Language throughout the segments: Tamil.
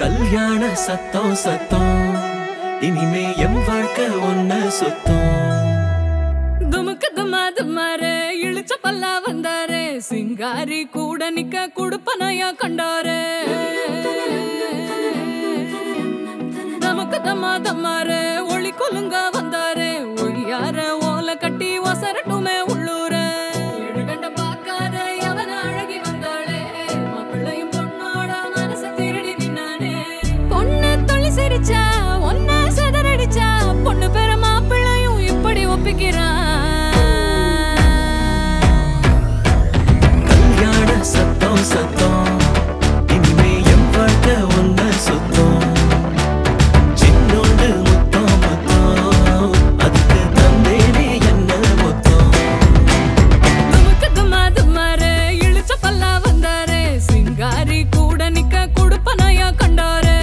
கல்யாண சத்தம் சத்தம் இனிமே என் வாழ்க்கை ஒன்ன சுத்தம் துமுக்கு துமா துமாரே இழுச்ச பல்லா வந்தாரே சிங்காரி கூட நிக்க குடுப்பனையா கண்டாரே நமக்கு தம்மா தம்மாரே ஒளி கொலுங்க வந்தாரே ஒளியார ஓலை கட்டி ஒசரட்டுமே உள்ளூர எழுகண்ட பார்க்காத அவன அழகி வந்தாளே மாப்பிள்ளையும் பொண்ணோட மனச திருடி நின்னானே பொண்ணு தொழில் சிரிச்சா ஒன்ன செதறடிச்சா பொண்ணு பேர மாப்பிள்ளையும் இப்படி ஒப்பிக்கிறான் கல்யாண சத்தம் சத்தம் இனிமே என் வாழ்க்கை ஒன்ன சுத்தம் சின்னோண்டு முத்தம் முத்தம் அதுக்கு தந்தேனே என்ன மொத்தம் நமக்கு தும்மா தும்மாரே இழுச்ச பல்லா வந்தாரே சிங்காரி கூட நிக்க குடுப்பனையா கண்டாரே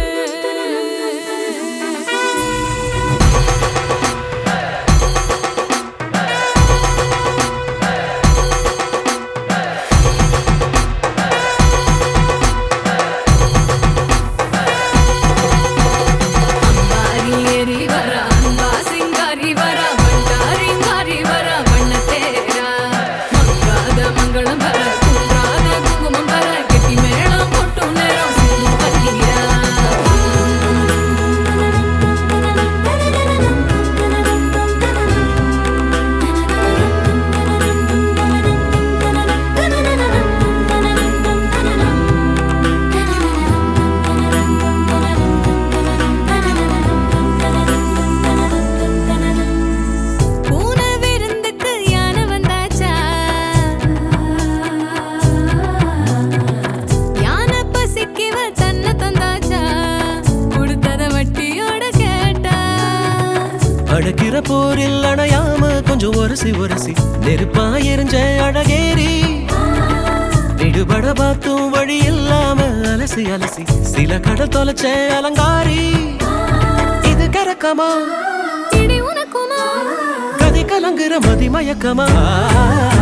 அம்பாரி ஏறி வர அன்பா சிங்காரி வர வண்டாரிங்காரி வர வண்ண தேரா மங்காத மங்களம் வர குன்றாத குங்குமம் வர கெட்டி மேளம் கொட்டும் நேரம் சிங்கம் பல்லியா பூனை விருந்துக்கு யானை வந்தாச்சா யானை பசிக்கிவ தன்னை தந்தாச்சா கொடுத்தத வட்டியோட கேட்டா அடக்கிற போரில் அணையாம கொஞ்சம் ஒரசி ஒரசி நெருப்பா எரிஞ்ச அழகேரி விடுபட பார்த்தும் வழி இல்லாம அலசி அலசி சில கடல் தொலைச்ச அலங்காரி இது கரக்கமா இடி உனக்குமா கதை கலங்குற மதி மயக்கமா